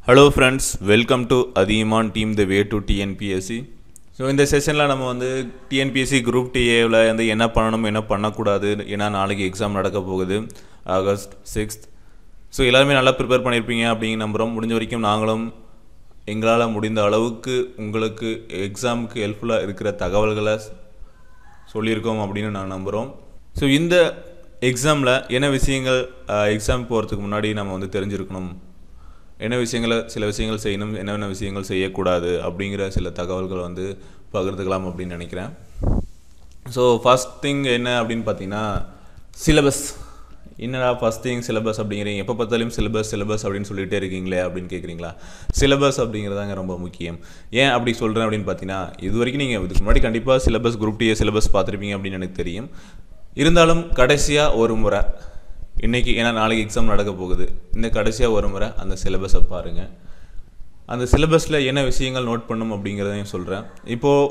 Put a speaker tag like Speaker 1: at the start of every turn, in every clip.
Speaker 1: hello friends welcome to Athiyaman team the way to TNPSC so இந்த செஷனில் நம்ம வந்து டிஎன்பிஎஸ்சி குரூப் டிஏவில் வந்து என்ன பண்ணணும் என்ன பண்ணக்கூடாது ஏன்னா நாளைக்கு எக்ஸாம் நடக்க போகுது ஆகஸ்ட் சிக்ஸ்த் ஸோ எல்லாருமே நல்லா ப்ரிப்பேர் பண்ணியிருப்பீங்க அப்படிங்கிற நம்புகிறோம் முடிஞ்ச வரைக்கும் நாங்களும் எங்களால் முடிந்த அளவுக்கு உங்களுக்கு எக்ஸாமுக்கு ஹெல்ப்ஃபுல்லாக இருக்கிற தகவல்களை சொல்லியிருக்கோம் அப்படின்னு நான் நம்புகிறோம் ஸோ இந்த எக்ஸாமில் என்ன விஷயங்கள் எக்ஸாம் போகிறதுக்கு முன்னாடி நம்ம வந்து தெரிஞ்சிருக்கணும் என்ன விஷயங்களை சில விஷயங்கள் செய்யணும் என்னென்ன விஷயங்கள் செய்யக்கூடாது அப்படிங்கிற சில தகவல்கள் வந்து பகிர்ந்துக்கலாம் அப்படின்னு நினைக்கிறேன் ஸோ ஃபஸ்ட் திங் என்ன அப்படின்னு பார்த்தீங்கன்னா சிலபஸ் என்னடா ஃபஸ்ட் திங் சிலபஸ் அப்படிங்கிறீங்க எப்போ பார்த்தாலும் சிலபஸ் சிலபஸ் அப்படின்னு சொல்லிகிட்டே இருக்கீங்களே அப்படின்னு கேட்குறீங்களா சிலபஸ் அப்படிங்கிறதாங்க ரொம்ப முக்கியம் ஏன் அப்படி சொல்கிறேன் அப்படின்னு பார்த்தீங்கன்னா இது வரைக்கும் நீங்கள் இதுக்கு முன்னாடி கண்டிப்பாக சிலபஸ் குரூப் டிஏ சிலபஸ் பார்த்துருப்பீங்க அப்படின்னு எனக்கு தெரியும் இருந்தாலும் கடைசியாக ஒரு முறை இன்றைக்கி ஏன்னா நாளைக்கு எக்ஸாம் நடக்க போகுது இந்த கடைசியாக ஒரு முறை அந்த சிலபஸை பாருங்கள் அந்த சிலபஸில் என்ன விஷயங்கள் நோட் பண்ணும் அப்படிங்கிறதையும் சொல்கிறேன் இப்போது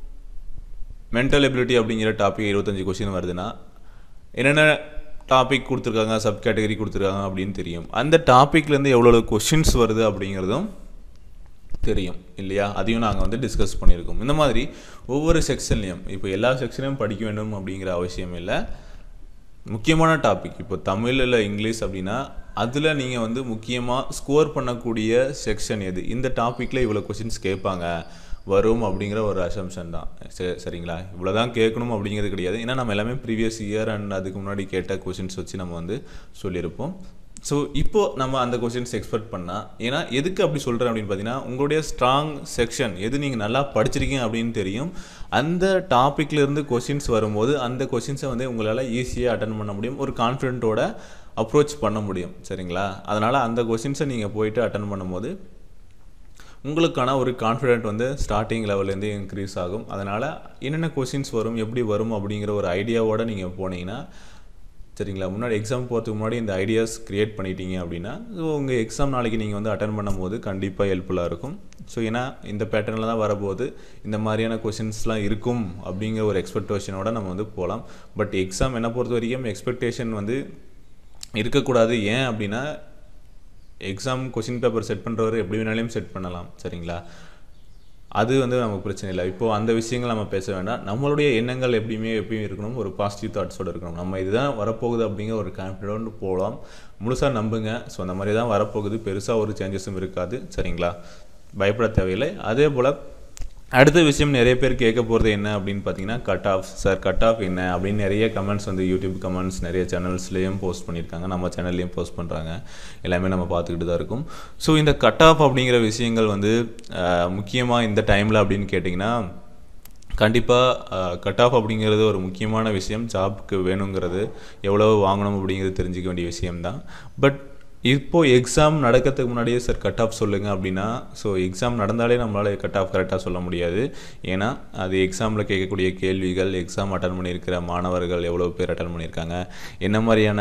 Speaker 1: மென்டல் எபிலிட்டி அப்படிங்கிற டாபிக் இருபத்தஞ்சி கொஸ்டின் வருதுன்னா என்னென்ன டாபிக் கொடுத்துருக்காங்க சப் கேட்டகரி கொடுத்துருக்காங்க அப்படின்னு தெரியும் அந்த டாப்பிக்லேருந்து எவ்வளோ கொஷின்ஸ் வருது அப்படிங்கிறதும் தெரியும் இல்லையா அதையும் நாங்கள் வந்து டிஸ்கஸ் பண்ணியிருக்கோம் இந்த மாதிரி ஒவ்வொரு செக்ஷன்லையும் இப்போ எல்லா செக்ஷனையும் படிக்க வேண்டும் அப்படிங்கிற அவசியம் இல்லை முக்கியமான டாபிக் இப்போ தமிழ் இல்லை இங்கிலீஷ் அப்படின்னா அதில் நீங்கள் வந்து முக்கியமாக ஸ்கோர் பண்ணக்கூடிய செக்ஷன் எது இந்த டாப்பிக்கில் இவ்வளோ கொஷின்ஸ் கேட்பாங்க வரும் அப்படிங்கிற ஒரு அசம்ஷன் தான் சரிங்களா இவ்வளோ தான் கேட்கணும் அப்படிங்கிறது கிடையாது ஏன்னா நம்ம எல்லாமே ப்ரீவியஸ் இயர் அண்ட் அதுக்கு முன்னாடி கேட்ட கொஷின்ஸ் வச்சு நம்ம வந்து சொல்லியிருப்போம் ஸோ இப்போது நம்ம அந்த கொஷின்ஸ் எக்ஸ்பெக்ட் பண்ணால் ஏன்னா எதுக்கு அப்படி சொல்கிறேன் அப்படின்னு பார்த்தீங்கன்னா உங்களுடைய ஸ்ட்ராங் செக்ஷன் எது நீங்கள் நல்லா படிச்சிருக்கீங்க அப்படின்னு தெரியும் அந்த டாப்பிக்லேருந்து கொஷின்ஸ் வரும்போது அந்த கொஷின்ஸை வந்து உங்களால் ஈஸியாக அட்டன் பண்ண முடியும் ஒரு கான்ஃபிடென்ட்டோட அப்ரோச் பண்ண முடியும் சரிங்களா அதனால் அந்த கொஷின்ஸை நீங்கள் போயிட்டு அட்டன் பண்ணும்போது உங்களுக்கான ஒரு கான்ஃபிடென்ட் வந்து ஸ்டார்டிங் லெவல்லேருந்து இன்க்ரீஸ் ஆகும் அதனால் என்னென்ன கொஷின்ஸ் வரும் எப்படி வரும் அப்படிங்கிற ஒரு ஐடியாவோடு நீங்கள் போனீங்கன்னா சரிங்களா முன்னாடி எக்ஸாம் போகிறதுக்கு முன்னாடி இந்த ஐடியாஸ் க்ரியேட் பண்ணிட்டீங்க அப்படின்னா ஸோ உங்கள் எக்ஸாம் நாளைக்கு நீங்கள் வந்து அட்டன் பண்ணும்போது கண்டிப்பாக ஹெல்ப்ஃபுல்லாக இருக்கும் ஸோ ஏன்னா இந்த பேட்டர்னில் தான் வரப்போகுது இந்த மாதிரியான கொஷின்ஸ்லாம் இருக்கும் அப்படிங்கிற ஒரு எக்ஸ்பெக்டேஷனோட நம்ம வந்து போகலாம் பட் எக்ஸாம் என்ன பொறுத்த வரைக்கும் எக்ஸ்பெக்டேஷன் வந்து இருக்கக்கூடாது ஏன் அப்படின்னா எக்ஸாம் கொஷின் பேப்பர் செட் பண்ணுறவர் எப்படி வேணாலையும் செட் பண்ணலாம் சரிங்களா அது வந்து நமக்கு பிரச்சனை இல்லை இப்போது அந்த விஷயங்கள் நம்ம பேச வேண்டாம் நம்மளுடைய எண்ணங்கள் எப்படியுமே எப்பயும் இருக்கணும் ஒரு பாசிட்டிவ் தாட்ஸோடு இருக்கணும் நம்ம இதுதான் வரப்போகுது அப்படிங்கிற ஒரு கான்ஃபிடென்ட் போகலாம் முழுசாக நம்புங்க ஸோ அந்த மாதிரி தான் வரப்போகுது பெருசாக ஒரு சேஞ்சஸும் இருக்காது சரிங்களா பயப்பட தேவையில்லை அதே போல் அடுத்த விஷயம் நிறைய பேர் கேட்க போகிறது என்ன அப்படின்னு பார்த்தீங்கன்னா cut off sir cut off என்ன அப்படின்னு நிறைய கமெண்ட்ஸ் வந்து யூடியூப் கமெண்ட்ஸ் நிறைய சேனல்ஸ்லேயும் போஸ்ட் பண்ணியிருக்காங்க நம்ம சேனல்லையும் போஸ்ட் பண்ணுறாங்க எல்லாமே நம்ம பார்த்துக்கிட்டு தான் இருக்கும் ஸோ இந்த கட் ஆஃப் அப்படிங்கிற விஷயங்கள் வந்து முக்கியமாக இந்த டைமில் அப்படின்னு கேட்டிங்கன்னா கண்டிப்பாக கட் ஆஃப் அப்படிங்கிறது ஒரு முக்கியமான விஷயம் ஜாப்க்கு வேணுங்கிறது எவ்வளோ வாங்கணும் அப்படிங்கிறது தெரிஞ்சிக்க வேண்டிய விஷயம்தான் பட் இப்போது எக்ஸாம் நடக்கிறதுக்கு முன்னாடியே சார் கட் ஆஃப் சொல்லுங்கள் அப்படின்னா ஸோ எக்ஸாம் நடந்தாலே நம்மளால் கட் ஆஃப் கரெக்டாக சொல்ல முடியாது ஏன்னா அது எக்ஸாமில் கேட்கக்கூடிய கேள்விகள் எக்ஸாம் அட்டன் பண்ணியிருக்கிற மாணவர்கள் எவ்வளோ பேர் அட்டன் பண்ணியிருக்காங்க என்ன மாதிரியான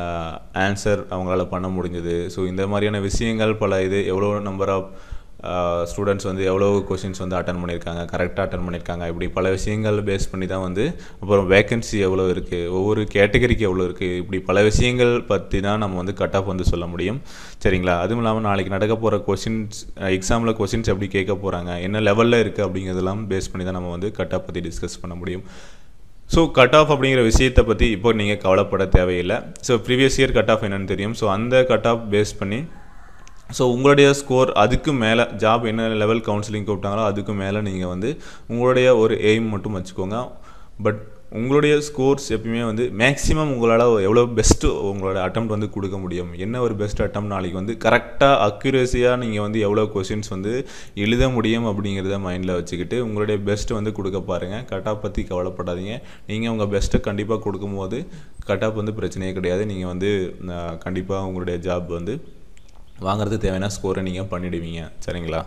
Speaker 1: ஆன்சர் அவங்களால பண்ண முடிஞ்சது ஸோ இந்த மாதிரியான விஷயங்கள் பல இது எவ்வளோ நம்பர் ஆஃப் ஸ்டூடெண்ட்ஸ் வந்து எவ்வளோ கொஷின்ஸ் வந்து அட்டன் பண்ணியிருக்காங்க கரெக்டாக அட்டன் பண்ணியிருக்காங்க இப்படி பல விஷயங்கள் பேஸ் பண்ணி தான் வந்து அப்புறம் வேக்கன்சி எவ்வளோ இருக்குது ஒவ்வொரு கேட்டகரிக்கு எவ்வளோ இருக்குது இப்படி பல விஷயங்கள் பற்றி தான் நம்ம வந்து கட் ஆஃப் வந்து சொல்ல முடியும் சரிங்களா அதுவும் இல்லாமல் நாளைக்கு நடக்க போகிற கொஷின்ஸ் எக்ஸாமில் கொஷின்ஸ் எப்படி கேட்க போகிறாங்க என்ன லெவலில் இருக்குது அப்படிங்கிறதெல்லாம் பேஸ் பண்ணி தான் நம்ம வந்து கட் ஆஃப் பற்றி டிஸ்கஸ் பண்ண முடியும் ஸோ கட் ஆஃப் அப்படிங்கிற விஷயத்தை பற்றி இப்போ நீங்கள் கவலைப்பட தேவையில்லை so previous year cut off என்னென்னு தெரியும் ஸோ அந்த கட் ஆஃப் பேஸ் பண்ணி ஸோ உங்களுடைய ஸ்கோர் அதுக்கு மேலே ஜாப் என்ன லெவல் கவுன்சிலிங் கூப்பிட்டாங்களோ அதுக்கு மேலே நீங்கள் வந்து உங்களுடைய ஒரு எய்ம் மட்டும் வச்சுக்கோங்க பட் உங்களுடைய ஸ்கோர்ஸ் எப்பயுமே வந்து மேக்ஸிமம் உங்களால் எவ்வளோ பெஸ்ட்டு உங்களோட அட்டம் வந்து கொடுக்க முடியும் என்ன ஒரு பெஸ்ட் அட்டம் நாளைக்கு வந்து கரெக்டாக அக்யூரேசியாக நீங்கள் வந்து எவ்வளோ கொஷின்ஸ் வந்து எழுத முடியும் அப்படிங்கிறத மைண்டில் வச்சுக்கிட்டு உங்களுடைய பெஸ்ட்டு வந்து கொடுக்க பாருங்கள் கட்டாப் பற்றி கவலைப்படாதீங்க நீங்கள் உங்கள் பெஸ்ட்டை கண்டிப்பாக கொடுக்கும்போது கட்டாப் வந்து பிரச்சனையே கிடையாது நீங்கள் வந்து கண்டிப்பாக உங்களுடைய ஜாப் வந்து வாங்குறது தேவையான ஸ்கோரை நீங்கள் பண்ணிடுவீங்க சரிங்களா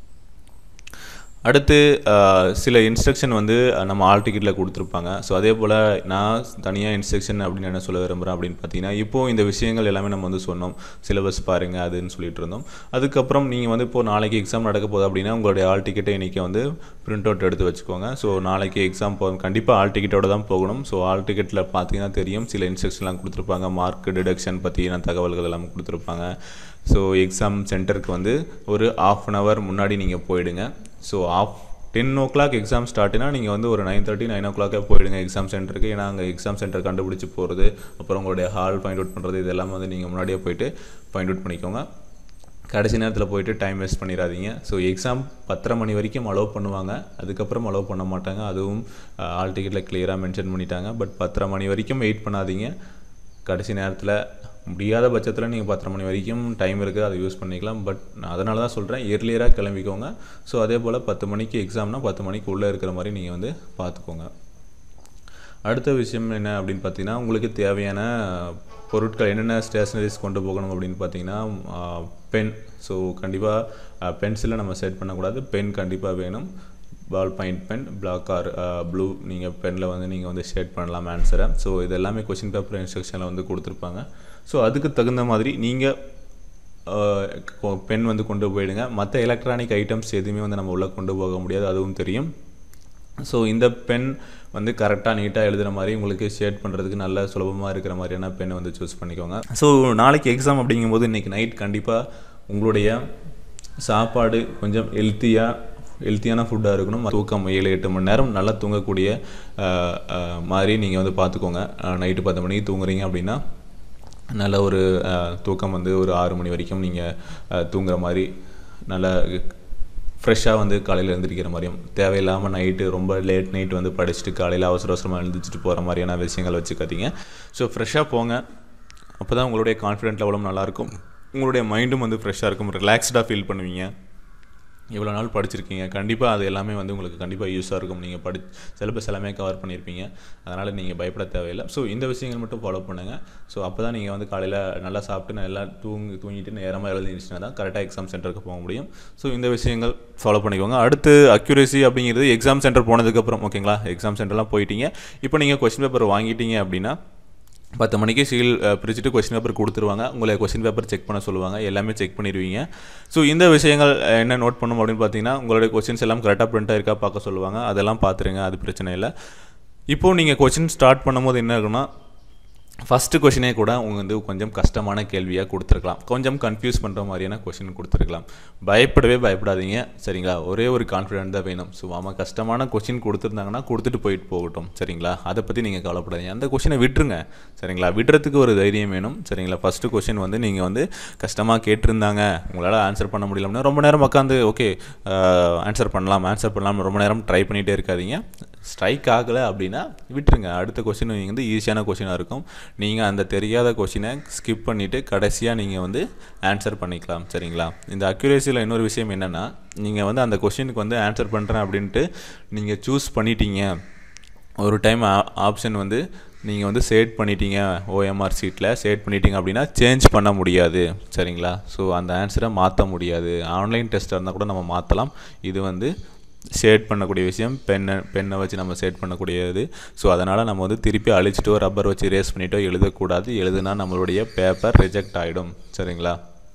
Speaker 1: அடுத்து சில இன்ஸ்ட்ரக்ஷன் வந்து நம்ம ஆல் டிக்கெட்டில் கொடுத்துருப்பாங்க ஸோ அதே போல் நான் தனியாக இன்ஸ்ட்ரக்ஷன் அப்படின்னு என்ன சொல்ல விரும்புகிறேன் அப்படின்னு பார்த்தீங்கன்னா இப்போது இந்த விஷயங்கள் எல்லாமே நம்ம வந்து சொன்னோம் சிலபஸ் பாருங்கள் அதுன்னு சொல்லிட்டு இருந்தோம் அதுக்கப்புறம் நீங்கள் வந்து இப்போது நாளைக்கு எக்ஸாம் நடக்க போகுது அப்படின்னா உங்களுடைய ஆல் டிக்கெட்டை இன்றைக்கி வந்து பிரிண்ட் அவுட் எடுத்து வச்சுக்கோங்க ஸோ நாளைக்கு எக்ஸாம் போ கண்டிப்பாக ஆல் டிக்கெட்டோட தான் போகணும் ஸோ ஆல் டிக்கெட்டில் பார்த்தீங்கன்னா தெரியும் சில இன்ஸ்ட்ரக்ஷன்லாம் கொடுத்துருப்பாங்க மார்க் டிடக்ஷன் பற்றின தகவல்கள் எல்லாம் கொடுத்துருப்பாங்க ஸோ எக்ஸாம் சென்டருக்கு வந்து ஒரு ஆஃப் அன் ஹவர் முன்னாடி நீங்கள் போயிடுங்க so off ten o'clock exam ஸ்டார்ட்னா நீங்கள் வந்து ஒரு நைன் தேர்ட்டி நைன் ஓ கிளாக்கே போயிடுங்க எக்ஸாம் சென்டருக்கு ஏன்னா அங்கே எக்ஸாம் சென்டர் கண்டுபிடிச்சி போகிறது அப்புறம் உங்களுடைய ஹால் ஃபைண்ட் அவுட் பண்ணுறது இதெல்லாம் வந்து நீங்கள் முன்னாடியே போயிட்டு ஃபைண்ட் அவுட் பண்ணிக்கோங்க கடைசி நேரத்தில் போயிட்டு டைம் வேஸ்ட் பண்ணிடாதீங்க ஸோ எக்ஸாம் பத்தரை மணி வரைக்கும் அலோவ் பண்ணுவாங்க அதுக்கப்புறம் அலோவ் பண்ண மாட்டாங்க அதுவும் ஆல் டிக்கெட்டில் கிளியராக மென்ஷன் பண்ணிட்டாங்க பட் பத்தரை மணி வரைக்கும் வெயிட் பண்ணாதீங்க கடைசி நேரத்தில் முடியாத பட்சத்தில் நீங்கள் பத்தரை மணி வரைக்கும் டைம் இருக்குது அதை யூஸ் பண்ணிக்கலாம் பட் நான் அதனால தான் சொல்கிறேன் இயர்லியராக கிளம்பிக்கோங்க ஸோ அதே போல் பத்து மணிக்கு எக்ஸாம்னா பத்து மணிக்கு உள்ளே இருக்கிற மாதிரி நீங்கள் வந்து பார்த்துக்கோங்க அடுத்த விஷயம் என்ன அப்படின்னு பார்த்தீங்கன்னா உங்களுக்கு தேவையான பொருட்கள் என்னென்ன ஸ்டேஷ்னரிஸ் கொண்டு போகணும் அப்படின்னு பார்த்தீங்கன்னா பென் ஸோ கண்டிப்பாக பென்சிலை நம்ம செட் பண்ணக்கூடாது பென் கண்டிப்பாக வேணும் ball point pen black or blue நீங்கள் பெனில் வந்து நீங்கள் வந்து ஷேட் பண்ணலாம் ஆன்சரை ஸோ இது எல்லாமே கொஷின் பேப்பர் இன்ஸ்ட்ரக்ஷனில் வந்து கொடுத்துருப்பாங்க ஸோ அதுக்கு தகுந்த மாதிரி நீங்கள் பென் வந்து கொண்டு போயிடுங்க மற்ற எலக்ட்ரானிக் ஐட்டம்ஸ் எதுவுமே வந்து நம்ம உள்ளே கொண்டு போக முடியாது அதுவும் தெரியும் ஸோ இந்த பென் வந்து கரெக்டாக நீட்டாக எழுதுகிற மாதிரி உங்களுக்கு ஷேட் பண்ணுறதுக்கு நல்ல சுலபமாக இருக்கிற மாதிரியான பென் வந்து சூஸ் பண்ணிக்கோங்க ஸோ நாளைக்கு எக்ஸாம் அப்படிங்கும்போது இன்றைக்கி நைட் கண்டிப்பாக உங்களுடைய சாப்பாடு கொஞ்சம் ஹெல்த்தியாக ஹெல்த்தியான ஃபுட்டாக இருக்கணும் தூக்கம் ஏழு எட்டு மணி நேரம் நல்லா தூங்கக்கூடிய மாதிரி நீங்கள் வந்து பார்த்துக்கோங்க நைட்டு பத்து மணிக்கு தூங்குறீங்க அப்படின்னா நல்ல ஒரு தூக்கம் வந்து ஒரு ஆறு மணி வரைக்கும் நீங்கள் தூங்குற மாதிரி நல்லா ஃப்ரெஷ்ஷாக வந்து காலையில் எழுந்திரிக்கிற மாதிரியும் தேவையில்லாமல் நைட்டு ரொம்ப லேட் நைட் வந்து படிச்சுட்டு காலையில் அவசர அவசரமாக எழுந்திரிச்சிட்டு போகிற மாதிரியான விஷயங்கள் வச்சுக்காதீங்க ஸோ ஃப்ரெஷ்ஷாக போங்க அப்போ தான் உங்களுடைய கான்ஃபிடென்ட் லெவலும் நல்லாயிருக்கும் உங்களுடைய மைண்டும் வந்து ஃப்ரெஷ்ஷாக இருக்கும் ரிலாக்ஸ்டாக ஃபீல் பண்ணுவீங்க இவ்வளோ நாள் படிச்சிருக்கீங்க கண்டிப்பாக அது எல்லாமே வந்து உங்களுக்கு கண்டிப்பாக யூஸாக இருக்கும் நீங்கள் படி சிலபஸ் எல்லாமே கவர் பண்ணியிருப்பீங்க அதனால் நீங்கள் பயப்பட தேவையில்லை ஸோ இந்த விஷயங்கள் மட்டும் ஃபாலோ பண்ணுங்கள் ஸோ அப்போ தான் நீங்கள் வந்து காலையில் நல்லா சாப்பிட்டு நல்லா தூங்கி தூங்கிட்டு நேரமாக எழுதிச்சுன்னா தான் கரெக்டாக எக்ஸாம் சென்டருக்கு போக முடியும் ஸோ இந்த விஷயங்கள் ஃபாலோ பண்ணிக்கோங்க அடுத்து அக்யூரேசி அப்படிங்கிறது எக்ஸாம் சென்டர் போனதுக்கப்புறம் ஓகேங்களா எக்ஸாம் சென்டர்லாம் போயிட்டீங்க இப்போ நீங்கள் கொஸ்டின் பேப்பர் வாங்கிட்டீங்க அப்படின்னா பத்து மணிக்கு சீல் பிரிச்சுட்டு கொஸ்டின் பேப்பர் கொடுத்துருவாங்க உங்களை கொஸ்டின் பேப்பர் செக் பண்ண சொல்லுவாங்க எல்லாமே செக் பண்ணிடுவீங்க ஸோ இந்த விஷயங்கள் என்ன நோட் பண்ணணும் அப்படின்னு பார்த்தீங்கன்னா உங்களுடைய கொஸ்டின்ஸ் எல்லாம் கரெக்டாக பிரிண்ட் இருக்கா பார்க்க சொல்லுவாங்க அதெல்லாம் பார்த்துருங்க அது பிரச்சனை இல்லை இப்போது நீங்கள் கொஸ்டின் ஸ்டார்ட் பண்ணும்போது என்ன இருக்குன்னா ஃபஸ்ட்டு கொஷினே கூட உங்க வந்து கொஞ்சம் கஷ்டமான கேள்வியாக கொடுத்துருக்கலாம் கொஞ்சம் கன்ஃபியூஸ் பண்ணுற மாதிரியான கொஷின் கொடுத்துருக்கலாம் பயப்படவே பயப்படாதீங்க சரிங்களா ஒரே ஒரு கான்ஃபிடென்ட் தான் வேணும் ஸோ ஆமாம் கஷ்டமான கொஷின் கொடுத்துருந்தாங்கன்னா கொடுத்துட்டு போயிட்டு போகட்டும் சரிங்களா அதை பற்றி நீங்கள் கவலைப்படாதீங்க அந்த கொஷினை விட்டுருங்க சரிங்களா விடுறதுக்கு ஒரு தைரியம் வேணும் சரிங்களா ஃபஸ்ட்டு கொஷின் வந்து நீங்கள் வந்து கஷ்டமாக கேட்டிருந்தாங்க உங்களால் ஆன்சர் பண்ண முடியலன்னா ரொம்ப நேரம் உட்காந்து ஓகே ஆன்சர் பண்ணலாம் ஆன்சர் பண்ணலாம் ரொம்ப நேரம் ட்ரை பண்ணிகிட்டே இருக்காதீங்க ஸ்ட்ரைக் ஆகலை அப்படின்னா விட்டுருங்க அடுத்த கொஷின் வந்து ஈஸியான கொஷினாக இருக்கும் நீங்கள் அந்த தெரியாத கொஷினை ஸ்கிப் பண்ணிவிட்டு கடைசியாக நீங்கள் வந்து ஆன்சர் பண்ணிக்கலாம் சரிங்களா இந்த அக்யூரேசியில் இன்னொரு விஷயம் என்னென்னா நீங்கள் வந்து அந்த கொஷினுக்கு வந்து ஆன்சர் பண்ணுறேன் அப்படின்ட்டு நீங்கள் சூஸ் பண்ணிட்டீங்க ஒரு டைம் ஆப்ஷன் வந்து நீங்கள் வந்து சேட் பண்ணிட்டீங்க ஓஎம்ஆர் சீட்டில் சேட் பண்ணிட்டீங்க அப்படின்னா சேஞ்ச் பண்ண முடியாது சரிங்களா ஸோ அந்த ஆன்சரை மாற்ற முடியாது ஆன்லைன் டெஸ்ட்டாக இருந்தால் கூட நம்ம மாற்றலாம் இது வந்து ஷேட் பண்ணக்கூடிய விஷயம் பெண்ணை பெண்ணை வச்சு நம்ம ஷேட் பண்ணக்கூடியது ஸோ அதனால் நம்ம வந்து திருப்பி அழிச்சிட்டோ ரப்பர் வச்சு ரேஸ் பண்ணிட்டோ எழுதக்கூடாது எழுதுனா நம்மளுடைய பேப்பர் ரிஜெக்ட் ஆகிடும் சரிங்களா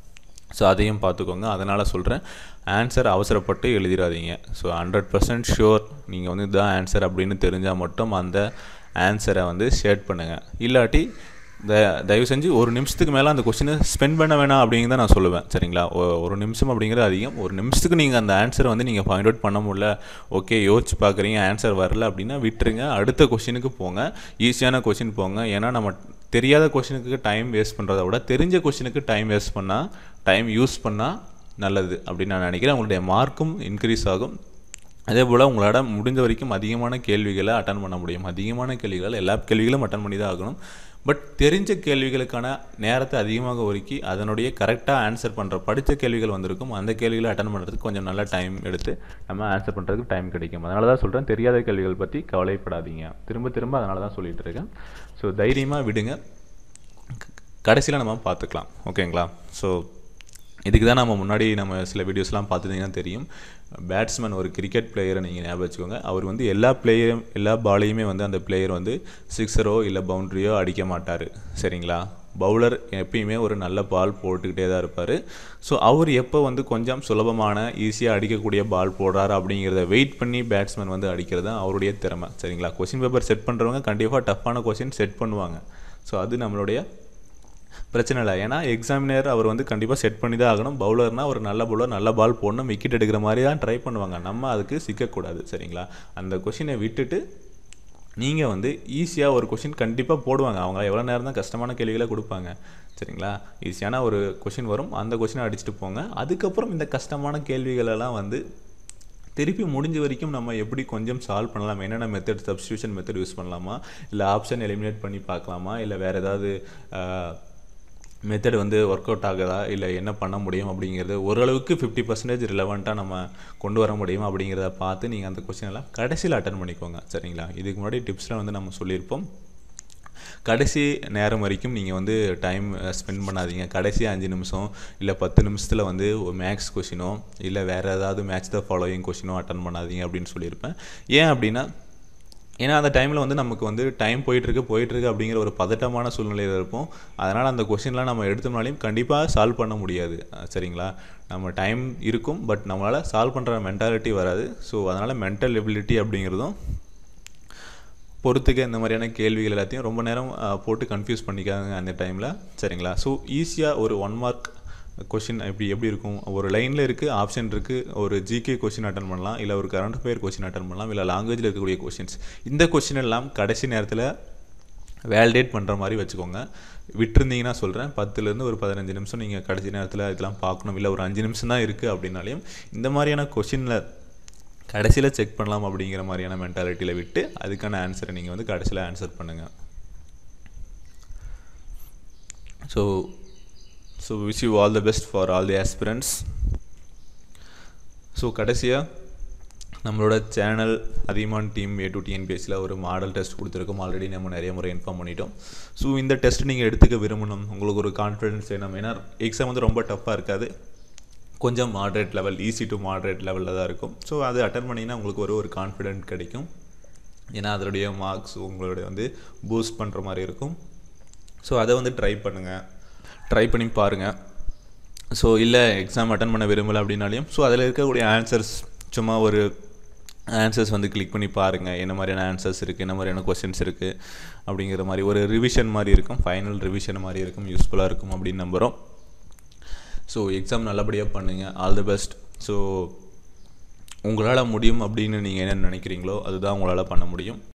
Speaker 1: ஸோ அதையும் பார்த்துக்கோங்க அதனால் சொல்கிறேன் ஆன்சர் அவசரப்பட்டு எழுதிடாதீங்க ஸோ ஹண்ட்ரட் பர்சன்ட் ஷுர் நீங்கள் வந்து இதுதான் ஆன்சர் அப்படின்னு தெரிஞ்சால் மட்டும் அந்த ஆன்சரை வந்து ஷேட் பண்ணுங்கள் இல்லாட்டி த தயவு செஞ்சு ஒரு நிமிஷத்துக்கு மேலே அந்த கொஸ்டினை ஸ்பெண்ட் பண்ண வேணாம் அப்படிங்கிறத நான் சொல்லுவேன் சரிங்களா ஒரு நிமிஷம் அப்படிங்கிறது அதிகம் ஒரு நிமிஷத்துக்கு நீங்கள் அந்த ஆன்சரை வந்து நீங்கள் ஃபைண்ட் அவுட் பண்ண முடியல ஓகே யோசிச்சு பார்க்குறீங்க ஆன்சர் வரல அப்படின்னா விட்டுருங்க அடுத்த கொஷினுக்கு போங்க ஈஸியான கொஷின் போங்க ஏன்னா நம்ம தெரியாத கொஷினுக்கு டைம் வேஸ்ட் பண்ணுறத விட தெரிஞ்ச கொஷினுக்கு டைம் வேஸ்ட் பண்ணால் டைம் யூஸ் பண்ணால் நல்லது அப்படின்னு நான் நினைக்கிறேன் உங்களுடைய மார்க்கும் இன்க்ரீஸ் ஆகும் அதே போல் உங்களால் முடிஞ்ச வரைக்கும் அதிகமான கேள்விகளை அட்டன் பண்ண முடியும் அதிகமான கேள்விகள் எல்லா கேள்விகளும் அட்டன் பண்ணி தான் ஆகணும் பட் தெரிஞ்ச கேள்விகளுக்கான நேரத்தை அதிகமாக ஒதுக்கி அதனுடைய கரெக்டாக ஆன்சர் பண்ணுற படித்த கேள்விகள் வந்திருக்கும் அந்த கேள்விகளை அட்டன் பண்ணுறதுக்கு கொஞ்சம் நல்ல டைம் எடுத்து நம்ம ஆன்சர் பண்ணுறதுக்கு டைம் கிடைக்கும் அதனால தான் சொல்கிறேன் தெரியாத கேள்விகள் பற்றி கவலைப்படாதீங்க திரும்ப திரும்ப அதனால தான் சொல்லிகிட்டு இருக்கேன் ஸோ தைரியமாக விடுங்க கடைசியில் நம்ம பார்த்துக்கலாம் ஓகேங்களா ஸோ இதுக்கு தான் நம்ம முன்னாடி நம்ம சில வீடியோஸ்லாம் பார்த்துட்டிங்கன்னா தெரியும் பேட்ஸ்மேன் ஒரு கிரிக்கெட் பிளேயரை நீங்கள் ஞாபகம் வச்சுக்கோங்க அவர் வந்து எல்லா பிளேயரும் எல்லா பாலையுமே வந்து அந்த பிளேயர் வந்து சிக்ஸரோ இல்லை பவுண்ட்ரியோ அடிக்க மாட்டார் சரிங்களா பவுலர் எப்பயுமே ஒரு நல்ல பால் போட்டுக்கிட்டே தான் இருப்பார் ஸோ அவர் எப்போ வந்து கொஞ்சம் சுலபமான ஈஸியாக அடிக்கக்கூடிய பால் போடுறாரு அப்படிங்கிறத வெயிட் பண்ணி பேட்ஸ்மேன் வந்து அடிக்கிறது தான் அவருடைய திறமை சரிங்களா கொஷின் பேப்பர் செட் பண்ணுறவங்க கண்டிப்பாக டஃப்பான கொஷின் செட் பண்ணுவாங்க ஸோ அது நம்மளுடைய பிரச்சனை இல்லை ஏன்னா எக்ஸாமினர் அவர் வந்து கண்டிப்பாக செட் பண்ணி தான் ஆகணும் பவுலர்னால் ஒரு நல்ல பவுலர் நல்ல பால் போடணும் விக்கெட் எடுக்கிற மாதிரி தான் ட்ரை பண்ணுவாங்க நம்ம அதுக்கு சிக்கக்கூடாது சரிங்களா அந்த கொஷினை விட்டுட்டு நீங்கள் வந்து ஈஸியாக ஒரு கொஷின் கண்டிப்பாக போடுவாங்க அவங்க எவ்வளோ நேரம் தான் கஷ்டமான கேள்விகளை கொடுப்பாங்க சரிங்களா ஈஸியான ஒரு கொஷின் வரும் அந்த கொஷினை அடிச்சுட்டு போங்க அதுக்கப்புறம் இந்த கஷ்டமான கேள்விகளெல்லாம் வந்து திருப்பி முடிஞ்ச வரைக்கும் நம்ம எப்படி கொஞ்சம் சால்வ் பண்ணலாம் என்னென்ன மெத்தட் சப்ஸ்டியூஷன் மெத்தட் யூஸ் பண்ணலாமா இல்லை ஆப்ஷன் எலிமினேட் பண்ணி பார்க்கலாமா இல்லை வேறு ஏதாவது மெத்தட் வந்து ஒர்க் அவுட் ஆகுதா இல்லை என்ன பண்ண முடியும் அப்படிங்கிறது ஓரளவுக்கு ஃபிஃப்டி பர்சன்டேஜ் ரிலவெண்ட்டாக நம்ம கொண்டு வர முடியும் அப்படிங்கிறத பார்த்து நீங்கள் அந்த கொஸ்டின் எல்லாம் கடைசியில் அட்டன் பண்ணிக்கோங்க சரிங்களா இதுக்கு முன்னாடி டிப்ஸில் வந்து நம்ம சொல்லியிருப்போம் கடைசி நேரம் வரைக்கும் நீங்கள் வந்து டைம் ஸ்பெண்ட் பண்ணாதீங்க கடைசி அஞ்சு நிமிஷம் இல்லை பத்து நிமிஷத்தில் வந்து ஒரு மேக்ஸ் கொஷினோ இல்லை வேறு ஏதாவது மேட்ச் த ஃபாலோயிங் கொஷினோ அட்டன் பண்ணாதீங்க அப்படின்னு சொல்லியிருப்பேன் ஏன் அப்படின்னா ஏன்னா அந்த டைமில் வந்து நமக்கு வந்து டைம் போயிட்டுருக்கு போயிட்டுருக்கு அப்படிங்கிற ஒரு பதட்டமான சூழ்நிலையில் இருப்போம் அதனால் அந்த கொஷின்லாம் நம்ம எடுத்தோம்னாலையும் கண்டிப்பாக சால்வ் பண்ண முடியாது அஹ் சரிங்களா நம்ம டைம் இருக்கும் பட் நம்மளால் சால்வ் பண்ணுற மென்டாலிட்டி வராது ஸோ அதனால் மென்டல் எபிலிட்டி அப்படிங்கிறதும் பொறுத்துக்க இந்த மாதிரியான கேள்விகள் எல்லாத்தையும் ரொம்ப நேரம் அஹ், போட்டு கன்ஃபியூஸ் பண்ணிக்காங்க அந்த டைமில் சரிங்களா ஸோ ஈஸியாக ஒரு ஒன் மார்க் கொஷின் எப்படி எப்படி இருக்கும் ஒரு லைனில் இருக்குது ஆப்ஷன் இருக்குது ஒரு ஜிகே கொஷின் அட்டன் பண்ணலாம் இல்லை ஒரு கரண்ட் அஃபேர் கொஷின் அட்டன் பண்ணலாம் இல்லை லாங்குவேஜில் இருக்கக்கூடிய கொஷின்ஸ் இந்த கொஷின் எல்லாம் கடைசி நேரத்தில் வேலிடேட் பண்ணுற மாதிரி வச்சுக்கோங்க விட்டுருந்தீங்கன்னா சொல்கிறேன் பத்துலேருந்து ஒரு பதினஞ்சு நிமிஷம் நீங்கள் கடைசி நேரத்தில் இதெல்லாம் பார்க்கணும் இல்லை ஒரு அஞ்சு நிமிஷம் தான் இருக்குது அப்படின்னாலையும் இந்த மாதிரியான கொஷினில் கடைசியில் செக் பண்ணலாம் அப்படிங்கிற மாதிரியான மென்டாலிட்டியில் விட்டு அதுக்கான ஆன்சரை நீங்கள் வந்து கடைசியில் ஆன்சர் பண்ணுங்கள் so so wish you all the best for all the aspirants so கடைசியாக நம்மளோட சேனல் அதிகமான டீம் ஏ டு டிஎன்பிஎஸ்சியில் ஒரு மாடல் டெஸ்ட் கொடுத்துருக்கோம் ஆல்ரெடி நம்ம நிறைய முறை இன்ஃபார்ம் பண்ணிட்டோம் ஸோ இந்த டெஸ்ட் நீங்கள் எடுத்துக்க விரும்பணும் உங்களுக்கு ஒரு கான்ஃபிடன்ஸ் வேணும் ஏன்னா எக்ஸாம் வந்து ரொம்ப டஃப்பாக இருக்காது கொஞ்சம் moderate level easy to moderate லெவலில் தான் இருக்கும் ஸோ அது அட்டன் பண்ணிங்கன்னா உங்களுக்கு ஒரு ஒரு கான்ஃபிடென்ட் கிடைக்கும் ஏன்னா அதனுடைய மார்க்ஸ் உங்களுடைய வந்து பூஸ்ட் பண்ணுற மாதிரி இருக்கும் ஸோ அதை வந்து ட்ரை பண்ணுங்கள் ட்ரை பண்ணி பாருங்கள் ஸோ இல்லை எக்ஸாம் அட்டன் பண்ண விரும்பலை அப்படின்னாலையும் ஸோ அதில் இருக்கக்கூடிய ஆன்சர்ஸ் சும்மா ஒரு ஆன்சர்ஸ் வந்து கிளிக் பண்ணி பாருங்கள் என்ன மாதிரியான ஆன்சர்ஸ் இருக்குது என்ன மாதிரியான கொஸ்டின்ஸ் இருக்குது அப்படிங்கிற மாதிரி ஒரு ரிவிஷன் மாதிரி இருக்கும் ஃபைனல் ரிவிஷன் மாதிரி இருக்கும் யூஸ்ஃபுல்லாக இருக்கும் அப்படின்னு நம்புகிறோம் ஸோ எக்ஸாம் நல்லபடியாக பண்ணுங்கள் ஆல் தி பெஸ்ட் ஸோ உங்களால் முடியும் அப்படின்னு நீங்கள் என்ன நினைக்கிறீங்களோ அதுதான் உங்களால் பண்ண முடியும்